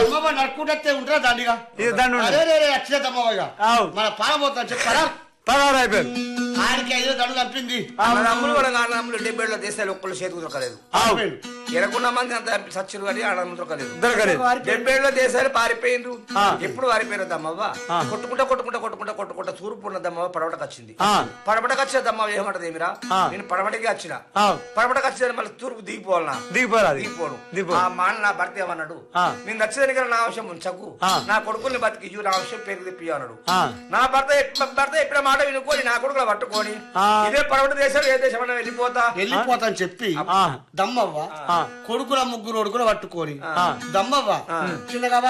దమ్మవ్వ నడుకుంటే ఉంటారా దండిగా ఇది దండు ఉండదు. అదే రే రే అక్షయ దమ్మవ్వగా ఆవు. మన పాలబోతాను చెప్పారా పదహారు అయిపోయింది ఆడికి ఐదు దండు తప్పింది అన్నదమ్ములు కూడా అన్నదమ్ములు డెబ్బేళ్ళ దేశాలు ఒక్కళ్ళు చేతికి దొరకలేదు ఆవు ఎరకున్న మంది అంత సచ్చులు కానీ ఆడమ్మ దొరకలేదు దొరకలేదు డెబ్బేళ్ళ దేశాలు పారిపోయిండ్రు ఆ. ఎప్పుడు పారిపోయిన దమ్మవ్వ ఆ. కొట్టుకుంటా కొట్టుకుంటా కొట్టుకుంటా కొట్టుకుంటా తూర్పు ఉన్న దమ్మవ్వ పడవటకు వచ్చింది ఆ. పడవటకు వచ్చిన దమ్మవ్వ ఏమంటది ఏమిరా ఆ. నేను పడవటికి వచ్చిన ఆవు పడవటకు వచ్చిన మళ్ళీ తూర్పు దిగిపోవాలనా దిగిపోరాది దిగిపోను దిగిపో ఆ మాట నా భర్త ఏమన్నాడు ఆ. నేను నచ్చిన దగ్గర నా అవసరం ఉంచకు ఆ. నా కొడుకుల్ని బతికి ఇయ్యు, నా అవసరం పేరు తెప్పి అన్నాడు ఆ. నా భర్త ఎప్ప- భర్త చెప్పిన మాట వినుకొని నా కొడుకులు పట్టుకొని ఆ. ఇదే పడవటి దేశం ఏ దేశం అన్నా వెళ్ళిపోతా వెళ్ళిపోతాను చెప్పి ఆ. దమ్మవ్వ ఆ. కొడుకుల ముగ్గురు కొడుకులు పట్టుకొని ఆ. దమ్మవ్వ చిన్నగా